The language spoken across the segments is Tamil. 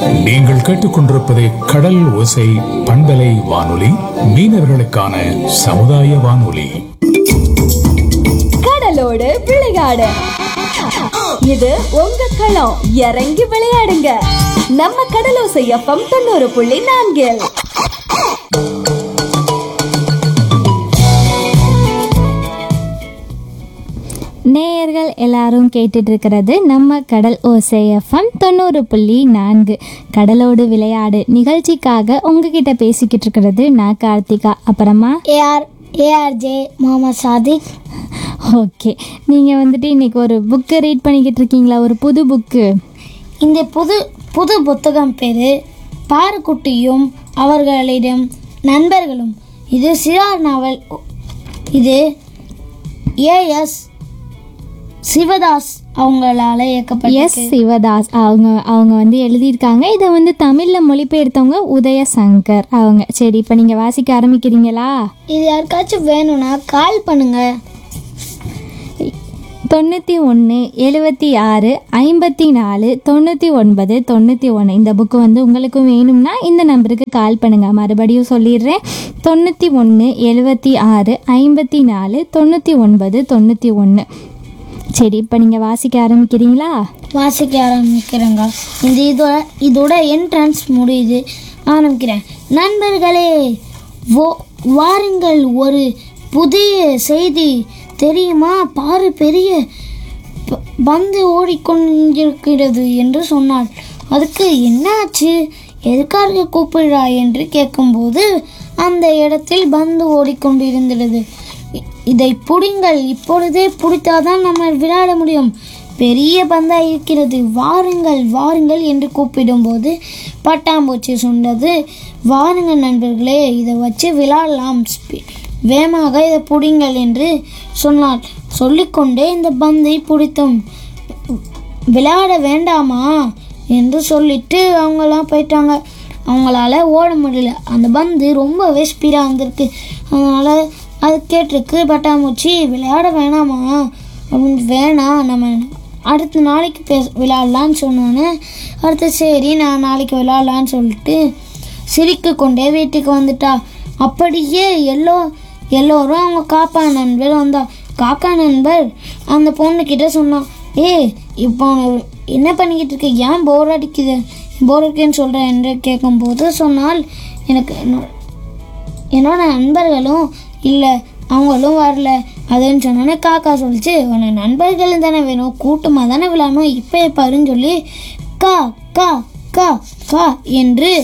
நீங்கள் கேட்டுக்கொண்டிருப்பது கடல் ஓசை பண்பலை வானொலி மீனவர்களுக்கான சமுதாய வானொலி கடலோடு விளையாடு இது உங்க களம் இறங்கி விளையாடுங்க நம்ம கடலோசை எஃப்எம் தொண்ணூறு புள்ளி நான்கில் நேயர்கள் எல்லாரும் கேட்டுட்டு இருக்கிறது நம்ம கடல் ஓசை எஃப்எம் தொண்ணூறு புள்ளி நான்கு கடலோடு விளையாடு நிகழ்ச்சிக்காக உங்ககிட்ட பேசிக்கிட்டு இருக்கிறது நான் கார்த்திகா அப்புறமா R RJ Mohammed Sadiq okay நீங்கள் வந்துட்டு இன்னைக்கு ஒரு புக்கு ரீட் பண்ணிக்கிட்டு இருக்கீங்களா ஒரு புது புக்கு இந்த புது புது புத்தகம் பேர் பாருக்குட்டியும் அவர்களிடம் நண்பர்களும் இது சிறார் நாவல் இது ஏஎஸ் சிவதாஸ் அவங்களால எஸ் இயக்கப்பட்டது சிவதாஸ் அவங்க அவங்க வந்து எழுதியிருக்காங்க இதை வந்து தமிழில் மொழிபெயர்த்தவங்க உதய சங்கர் அவங்க சரி இப்போ நீங்கள் வாசிக்க ஆரம்பிக்கிறீங்களா இது யாருக்காச்சும் வேணும்னா கால் பண்ணுங்க தொண்ணூற்றி ஒன்று எழுபத்தி ஆறு ஐம்பத்தி நாலு தொண்ணூற்றி ஒன்பது தொண்ணூற்றி ஒன்று இந்த புக்கு வந்து உங்களுக்கு வேணும்னா இந்த நம்பருக்கு கால் பண்ணுங்கள் மறுபடியும் சொல்லிடுறேன் தொண்ணூற்றி ஒன்று எழுபத்தி ஆறு ஐம்பத்தி நாலு தொண்ணூற்றி ஒன்பது தொண்ணூற்றி ஒன்று சரி இப்போ நீங்கள் வாசிக்க ஆரம்பிக்கிறீங்களா வாசிக்க ஆரம்பிக்கிறேங்க இந்த இதோட இதோட என்ட்ரன்ஸ் முடியுது ஆரம்பிக்கிறேன் நண்பர்களே வோ வாருங்கள் ஒரு புதிய செய்தி தெரியுமா பாரு பெரிய ப- பந்து ஓடிக்கொண்டிருக்கிறது என்று சொன்னாள் அதுக்கு என்னாச்சு எதுக்காக கூப்பிடுறா என்று கேட்கும்போது அந்த இடத்தில் பந்து ஓடிக்கொண்டிருந்தது இ- இதை புடிங்கள் இப்பொழுதே பிடித்தாதான் நம்ம விளையாட முடியும் பெரிய பந்தா இருக்கிறது வாருங்கள் வாருங்கள் என்று கூப்பிடும்போது பட்டாம்பூச்சி சொன்னது வாருங்கள் நண்பர்களே இதை வச்சு விளையாடலாம் ஸ்பி- வேகமாக இதை புடிங்கள் என்று சொன்னாள் சொல்லிக்கொண்டே இந்த பந்தை பிடித்தோம் விளையாட வேண்டாமா என்று சொல்லிட்டு அவங்கெல்லாம் போயிட்டாங்க அவங்களால ஓட முடியல அந்த பந்து ரொம்பவே ஸ்பீடாக வந்திருக்கு அதனால் அது கேட்டிருக்கு பட்டாம்பூச்சி விளையாட வேணாமா அப்படின்னு வேணாம் நம்ம அடுத்த நாளைக்கு பேச விளையாடலான்னு சொன்னோன்னே அடுத்து சரி நான் நாளைக்கு விளையாடலான்னு சொல்லிட்டு சிரிக்கு கொண்டே வீட்டுக்கு வந்துட்டா அப்படியே எல்லோ எல்லோரும் அவங்க காப்பா நண்பர் வந்தா காக்கா நண்பர் அந்த பொண்ணுக்கிட்ட சொன்னான் ஏய் இப்போ உனக்கு என்ன பண்ணிக்கிட்டு இருக்க ஏன் போர் அடிக்குது போர் அடிக்குன்னு சொல்கிறேன் என்று கேட்கும்போது சொன்னால் எனக்கு என்னோட என்னோட நண்பர்களும் இல்லை அவங்களும் வரல அதுன்னு சொன்னோன்னே காக்கா சொல்லிச்சு உனக்கு நண்பர்கள் தானே வேணும் கூட்டமாக தானே விளையாடணும் இப்போ பாருன்னு சொல்லி கா கா கா கா என்று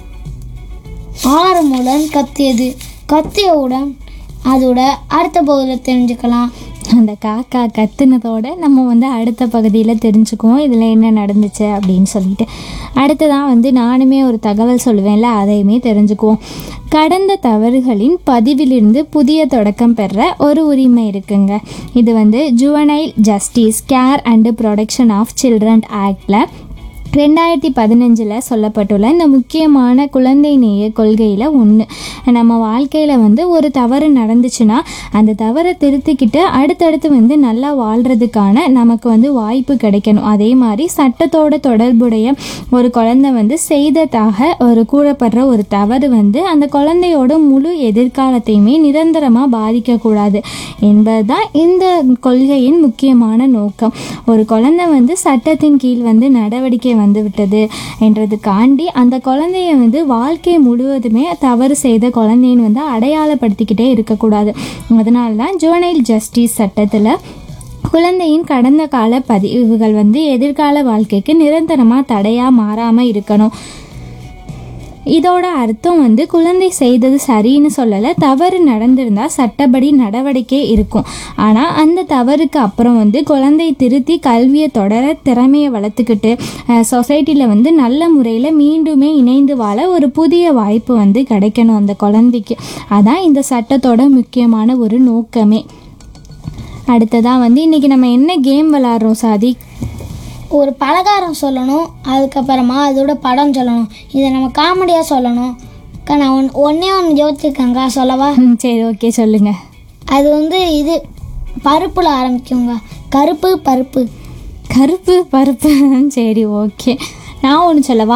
ஆரமுடன் கத்தியது கத்தியவுடன் அதோட அடுத்த பகுதியில் தெரிஞ்சுக்கலாம் அந்த காக்கா கத்துனதோட நம்ம வந்து அடுத்த பகுதியில் தெரிஞ்சுக்குவோம் இதில் என்ன நடந்துச்சு அப்படின்னு சொல்லிட்டு அடுத்ததான் வந்து நானுமே ஒரு தகவல் சொல்லுவேன்ல அதையுமே தெரிஞ்சுக்குவோம் கடந்த தவறுகளின் பதிவிலிருந்து புதிய தொடக்கம் பெற ஒரு உரிமை இருக்குங்க இது வந்து juvenile justice care and protection of children ஆக்டில் ரெண்டாயிரத்தி பதினஞ்சில் சொல்லப்பட்டுள்ள இந்த முக்கியமான குழந்தை நேய கொள்கையில் ஒன்று நம்ம வாழ்க்கையில் வந்து ஒரு தவறு நடந்துச்சுன்னா அந்த தவறை திருத்திக்கிட்டு அடுத்தடுத்து வந்து நல்லா வாழ்கிறதுக்கான நமக்கு வந்து வாய்ப்பு கிடைக்கணும் அதே மாதிரி சட்டத்தோட தொடர்புடைய ஒரு குழந்தை வந்து செய்ததாக ஒரு கூறப்படுற ஒரு தவறு வந்து அந்த குழந்தையோட முழு எதிர்காலத்தையுமே நிரந்தரமாக பாதிக்கக்கூடாது என்பது தான் இந்த கொள்கையின் முக்கியமான நோக்கம் ஒரு குழந்தை வந்து சட்டத்தின் கீழ் வந்து நடவடிக்கை வந்து விட்டது என்றதுக்காண்டி அந்த குழந்தைய வந்து வாழ்க்கை முழுவதுமே தவறு செய்த குழந்தைன்னு வந்து அடையாளப்படுத்திக்கிட்டே இருக்கக்கூடாது அதனால தான் ஜுவனைல் ஜஸ்டிஸ் சட்டத்தில் குழந்தையின் கடந்த கால பதிவுகள் வந்து எதிர்கால வாழ்க்கைக்கு நிரந்தரமாக தடையாக மாறாமல் இருக்கணும் இதோட அர்த்தம் வந்து குழந்தை செய்தது சரின்னு சொல்லலை தவறு நடந்திருந்தா சட்டப்படி நடவடிக்கை இருக்கும் ஆனால் அந்த தவறுக்கு அப்புறம் வந்து குழந்தை திருத்தி கல்வியை தொடர திறமையை வளர்த்துக்கிட்டு சொசைட்டியில் வந்து நல்ல முறையில் மீண்டுமே இணைந்து வாழ ஒரு புதிய வாய்ப்பு வந்து கிடைக்கணும் அந்த குழந்தைக்கு அதான் இந்த சட்டத்தோட முக்கியமான ஒரு நோக்கமே அடுத்ததாக வந்து இன்றைக்கி நம்ம என்ன கேம் விளாட்றோம் சாதிக் ஒரு பலகாரம் சொல்லணும் அதுக்கப்புறமா அதோட படம் சொல்லணும் இதை நம்ம காமெடியாக சொல்லணும் அக்கா நான் ஒன் ஒன்றே ஒன்று யோசிச்சிருக்கேங்க்கா சொல்லவா ம், சரி ஓகே சொல்லுங்கள் அது வந்து இது பருப்பில் ஆரம்பிக்குங்க கருப்பு பருப்பு கருப்பு பருப்பு சரி ஓகே நான் ஒன்று சொல்லவா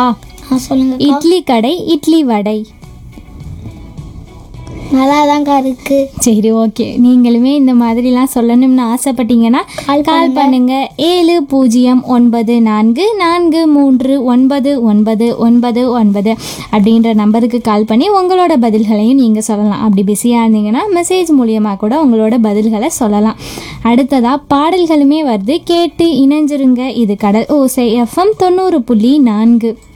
ஆ சொல்லுங்க இட்லி கடை இட்லி வடை நல்லா தான்க்கா இருக்கு சரி ஓகே நீங்களுமே இந்த மாதிரிலாம் சொல்லணும்னு ஆசைப்பட்டீங்கன்னா கால் பண்ணுங்க ஏழு பூஜ்ஜியம் ஒன்பது நான்கு நான்கு மூன்று ஒன்பது ஒன்பது ஒன்பது ஒன்பது அப்படின்ற நம்பருக்கு கால் பண்ணி உங்களோட பதில்களையும் நீங்கள் சொல்லலாம் அப்படி பிஸியாக இருந்தீங்கன்னா மெசேஜ் மூலியமாக கூட உங்களோட பதில்களை சொல்லலாம் அடுத்ததாக பாடல்களுமே வருது கேட்டு இணைஞ்சிருங்க இது கடல் ஓசை எஃப்எம் தொண்ணூறு புள்ளி நான்கு